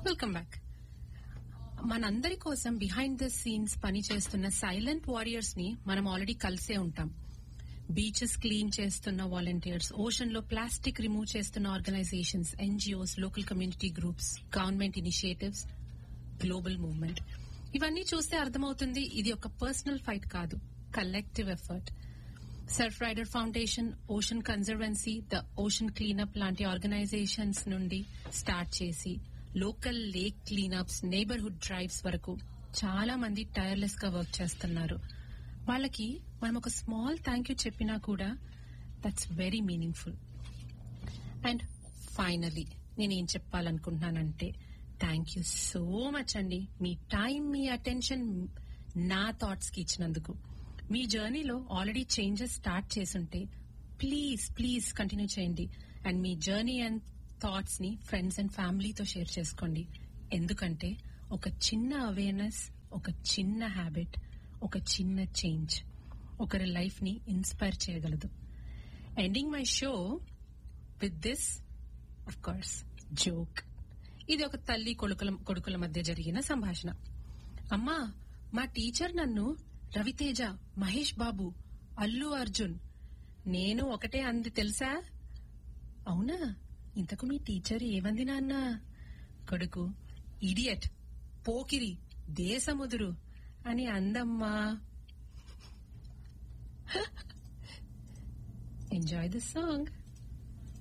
welcome back మనందరి కోసం behind the scenes పని చేస్తున్న సైలెంట్ వారియర్స్ ని మనం ఆల్రెడీ కలిసే ఉంటాం బీచెస్ క్లీన్ చేస్తున్న వాలంటీర్స్ ఓషన్ లో ప్లాస్టిక్ రిమూవ్ చేస్తున్న organizations NGOs local community groups government initiatives global movement ఇవన్నీ చూస్తే అర్థమవుతుంది ఇది ఒక పర్సనల్ ఫైట్ కాదు collective effort Surfrider Foundation Ocean Conservancy the Ocean Cleanup లాంటి ఆర్గనైజేషన్స్ నుండి స్టార్ట్ చేసి local lake cleanups neighbourhood drives వరకు చాలా మంది టైర్లెస్ గా వర్క్ చేస్తున్నారు వాళ్ళకి మనం ఒక స్మాల్ థ్యాంక్ యూ చెప్పినా కూడా that's very meaningful and finally నేనేం చెప్పాలనుకుంటున్నానంటే థ్యాంక్ యూ సో మచ్ అండి మీ టైం మీ అటెన్షన్ నా థాట్స్ కి ఇచ్చినందుకు మీ జర్నీలో ఆల్రెడీ చేంజెస్ స్టార్ట్ చేసుంటే ప్లీజ్ ప్లీజ్ కంటిన్యూ చేయండి అండ్ మీ జర్నీ అండ్ థాట్స్ ని ఫ్రెండ్స్ అండ్ ఫ్యామిలీతో షేర్ చేసుకోండి ఎందుకంటే ఒక చిన్న అవేర్నెస్ ఒక చిన్న హ్యాబిట్ ఒక చిన్న చేంజ్ ఒకరి లైఫ్ ని ఇన్స్పైర్ చేయగలదు ఎండింగ్ my show with this of course joke ఇది ఒక తల్లి కొడుకుల కొడుకుల మధ్య జరిగిన సంభాషణ అమ్మా మా టీచర్ నన్ను రవితేజ మహేష్ బాబు అల్లు అర్జున్ నేను ఒకటే అంది తెలుసా అవునా ఇంతకు మీ టీచర్ ఏమంది నాన్న కొడుకు ఇడియట్ పోకిరి దేశముదురు అని అందమ్మా ఎంజాయ్ దిస్ సాంగ్